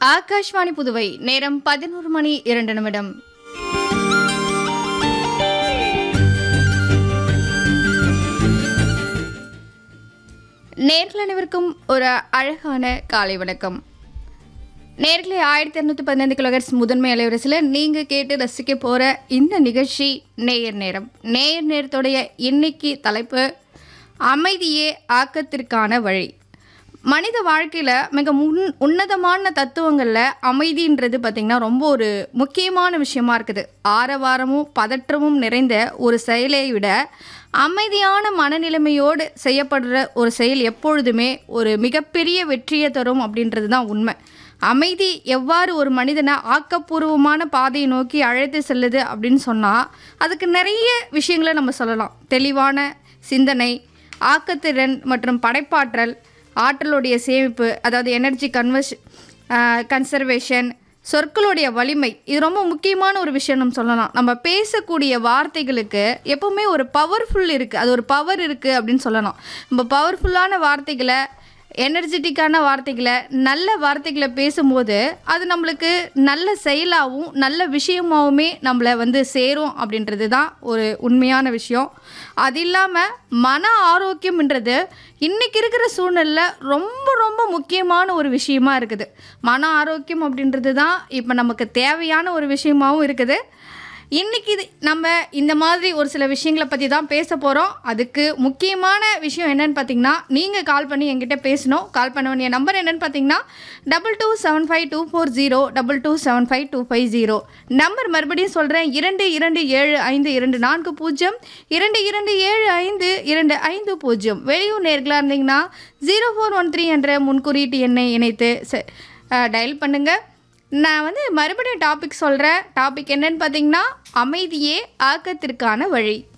ஆகாஷ்வாணி புதுவை நேரம் பதினோரு மணி இரண்டு நிமிடம் நேர்கள் அனைவருக்கும் ஒரு அழகான காலை வணக்கம் நேர்களே ஆயிரத்தி இரநூத்தி பதினைந்து கிலோகர்ஸ் முதன்மை அலைவரிசையில் நீங்கள் கேட்டு ரசிக்க போகிற இந்த நிகழ்ச்சி நேயர் நேரம் நேயர் நேரத்துடைய இன்னைக்கு தலைப்பு அமைதியே ஆக்கத்திற்கான வழி மனித வாழ்க்கையில் மிக முன் உன்னதமான தத்துவங்களில் அமைதின்றது பார்த்திங்கன்னா ரொம்ப ஒரு முக்கியமான விஷயமா இருக்குது ஆரவாரமும் பதற்றமும் நிறைந்த ஒரு செயலை விட அமைதியான மனநிலைமையோடு செய்யப்படுற ஒரு செயல் எப்பொழுதுமே ஒரு மிகப்பெரிய வெற்றியை தரும் அப்படின்றது தான் உண்மை அமைதி எவ்வாறு ஒரு மனிதனை ஆக்கப்பூர்வமான பாதையை நோக்கி அழைத்து செல்லுது அப்படின்னு சொன்னால் அதுக்கு நிறைய விஷயங்களை நம்ம சொல்லலாம் தெளிவான சிந்தனை ஆக்கத்திறன் மற்றும் படைப்பாற்றல் ஆற்றலுடைய சேமிப்பு அதாவது எனர்ஜி கன்வர்ஷ் கன்சர்வேஷன் சொற்களுடைய வலிமை இது ரொம்ப முக்கியமான ஒரு விஷயம் நம்ம சொல்லலாம் நம்ம பேசக்கூடிய வார்த்தைகளுக்கு எப்பவுமே ஒரு பவர்ஃபுல் இருக்குது அது ஒரு பவர் இருக்குது அப்படின்னு சொல்லலாம் நம்ம பவர்ஃபுல்லான வார்த்தைகளை எனர்ஜெட்டிக்கான வார்த்தைகளை நல்ல வார்த்தைகளை பேசும்போது அது நம்மளுக்கு நல்ல செயலாகவும் நல்ல விஷயமாகவுமே நம்மளை வந்து சேரும் அப்படின்றது தான் ஒரு உண்மையான விஷயம் அது இல்லாமல் மன ஆரோக்கியம்ன்றது இன்றைக்கி இருக்கிற சூழ்நிலையில் ரொம்ப ரொம்ப முக்கியமான ஒரு விஷயமா இருக்குது மன ஆரோக்கியம் அப்படின்றது தான் இப்போ நமக்கு தேவையான ஒரு விஷயமாகவும் இருக்குது இன்னைக்கு இது நம்ம இந்த மாதிரி ஒரு சில விஷயங்களை பற்றி தான் பேச போகிறோம் அதுக்கு முக்கியமான விஷயம் என்னன்னு பார்த்தீங்கன்னா நீங்கள் கால் பண்ணி என்கிட்ட பேசணும் கால் பண்ண வேண்டிய நம்பர் என்னன்னு பார்த்தீங்கன்னா double two seven five two four zero double two seven five two five zero number மறுபடியும் சொல்கிறேன் இரண்டு இரண்டு ஏழு ஐந்து இரண்டு நான்கு பூஜ்ஜியம் இரண்டு இரண்டு ஏழு ஐந்து இரண்டு ஐந்து பூஜ்ஜியம் வெளியூர் நேர்களாக இருந்தீங்கன்னா ஜீரோ ஃபோர் ஒன் த்ரீ என்ற முன்குறியீட்டு எண்ணை இணைத்து டயல் பண்ணுங்கள் நான் வந்து மறுபடியும் டாபிக் சொல்கிறேன் டாபிக் என்னன்னு பார்த்தீங்கன்னா அமைதியே ஆக்கத்திற்கான வழி